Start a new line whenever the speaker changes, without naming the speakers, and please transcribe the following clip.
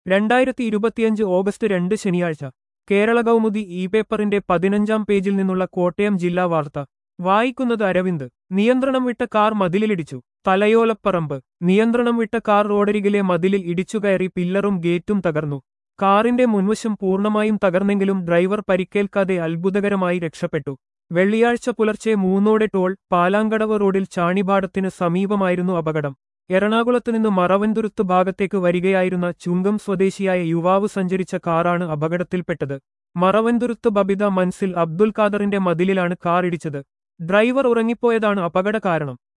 രണ്ടായിരത്തി ഇരുപത്തിയഞ്ച് ഓഗസ്റ്റ് രണ്ട് ശനിയാഴ്ച കേരള കൗമുദി ഇ പേപ്പറിന്റെ പതിനഞ്ചാം പേജിൽ നിന്നുള്ള കോട്ടയം ജില്ലാ വാർത്ത വായിക്കുന്നത് അരവിന്ദ് നിയന്ത്രണം വിട്ട കാർ മതിലിലിടിച്ചു തലയോലപ്പറമ്പ് നിയന്ത്രണം വിട്ട കാർ റോഡരികിലെ മതിലിൽ ഇടിച്ചുകയറി പില്ലറും ഗേറ്റും തകർന്നു കാറിന്റെ മുൻവശം പൂർണ്ണമായും തകർന്നെങ്കിലും ഡ്രൈവർ പരിക്കേൽക്കാതെ അത്ഭുതകരമായി രക്ഷപ്പെട്ടു വെള്ളിയാഴ്ച പുലർച്ചെ മൂന്നോടെ ടോൾ പാലാങ്കടവ് റോഡിൽ ചാണിപാടത്തിന് സമീപമായിരുന്നു അപകടം എറണാകുളത്തുനിന്ന് മറവന്തുരുത്ത് ഭാഗത്തേക്ക് വരികയായിരുന്ന ചുങ്കം സ്വദേശിയായ യുവാവ് സഞ്ചരിച്ച കാറാണ് അപകടത്തിൽപ്പെട്ടത് മറവന്തുരുത്ത് ബബിത മൻസിൽ അബ്ദുൽ ഖാദറിന്റെ മതിലിലാണ് കാർ ഇടിച്ചത് ഡ്രൈവർ ഉറങ്ങിപ്പോയതാണ് അപകട കാരണം